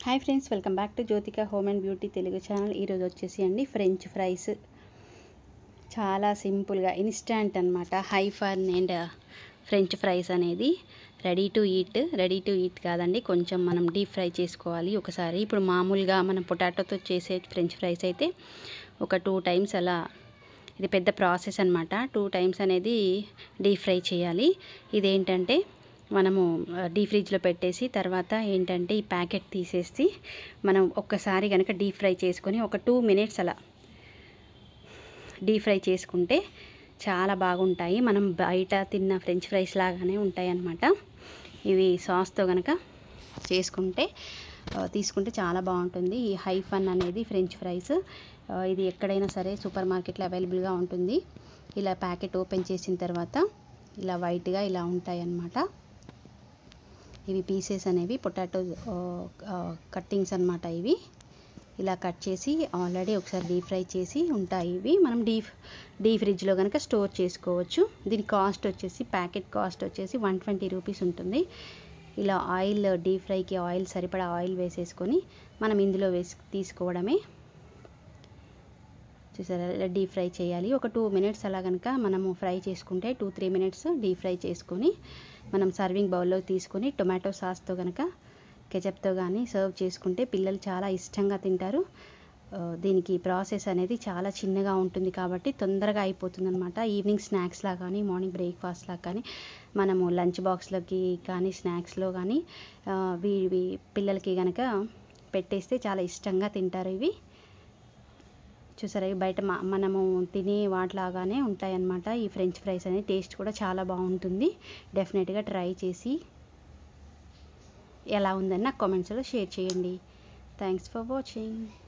hi friends welcome back to Jyothika home and beauty Telugu channel ఈరోజు వచ్చేసి అండి ఫ్రెంచ్ ఫ్రైస్ చాలా సింపుల్గా ఇన్స్టాంట్ అనమాట hi fun and french fries అనేది ready to eat ready to eat కాదండి కొంచెం మనం డీప్ ఫ్రై చేసుకోవాలి ఒకసారి ఇప్పుడు మామూలుగా మనం పొటాటోతో చేసే ఫ్రెంచ్ ఫ్రైస్ అయితే ఒక టూ టైమ్స్ అలా ఇది పెద్ద ప్రాసెస్ అనమాట టూ టైమ్స్ అనేది డీప్ ఫ్రై చేయాలి ఇదేంటంటే మనము డీప్ ఫ్రిడ్జ్లో పెట్టేసి తర్వాత ఏంటంటే ఈ ప్యాకెట్ తీసేసి మనం ఒక్కసారి కనుక డీప్ ఫ్రై చేసుకొని ఒక టూ మినిట్స్ అలా డీప్ ఫ్రై చేసుకుంటే చాలా బాగుంటాయి మనం బయట తిన్న ఫ్రెంచ్ ఫ్రైస్ లాగానే ఉంటాయి అన్నమాట ఇవి సాస్తో కనుక చేసుకుంటే ఆ, తీసుకుంటే చాలా బాగుంటుంది ఈ హై ఫన్ అనేది ఫ్రెంచ్ ఫ్రైస్ ఆ, ఇది ఎక్కడైనా సరే సూపర్ మార్కెట్లో అవైలబుల్గా ఉంటుంది ఇలా ప్యాకెట్ ఓపెన్ చేసిన తర్వాత ఇలా వైట్గా ఇలా ఉంటాయి అన్నమాట ఇవి పీసెస్ అనేవి పొటాటో కట్టింగ్స్ అన్నమాట ఇవి ఇలా కట్ చేసి ఆల్రెడీ ఒకసారి డీప్ ఫ్రై చేసి ఉంటాయి ఇవి మనం డీప్ డీప్ ఫ్రిడ్జ్లో కనుక స్టోర్ చేసుకోవచ్చు దీని కాస్ట్ వచ్చేసి ప్యాకెట్ కాస్ట్ వచ్చేసి వన్ ట్వంటీ రూపీస్ ఉంటుంది ఇలా ఆయిల్ డీప్ ఫ్రైకి ఆయిల్ సరిపడా ఆయిల్ వేసేసుకొని మనం ఇందులో వేసి తీసుకోవడమే చూసారా ఇలా డీప్ ఫ్రై చేయాలి ఒక టూ మినిట్స్ అలా కనుక మనము ఫ్రై చేసుకుంటే two three minutes deep fry చేసుకొని మనం సర్వింగ్ బౌల్లో తీసుకొని టొమాటో సాస్తో కనుక కెచప్తో కానీ సర్వ్ చేసుకుంటే పిల్లలు చాలా ఇష్టంగా తింటారు ఆ, దీనికి ప్రాసెస్ అనేది చాలా చిన్నగా ఉంటుంది కాబట్టి తొందరగా అయిపోతుంది అనమాట ఈవినింగ్ స్నాక్స్లా కానీ మార్నింగ్ బ్రేక్ఫాస్ట్లా కానీ మనము లంచ్ బాక్స్లోకి కానీ స్నాక్స్లో కానీ ఆ, వీ వీ- పిల్లలకి కనుక పెట్టేస్తే చాలా ఇష్టంగా తింటారు ఇవి చూసారా ఇవి బయట మ- మనము తినే వాటిలాగానే ఉంటాయన్నమాట ఈ ఫ్రెంచ్ ఫ్రైస్ అనేది టేస్ట్ కూడా చాలా బాగుంటుంది డెఫినెట్గా ట్రై చేసి ఎలా ఉందని నాకు కామెంట్స్లో షేర్ చేయండి థ్యాంక్స్ ఫర్ వాచింగ్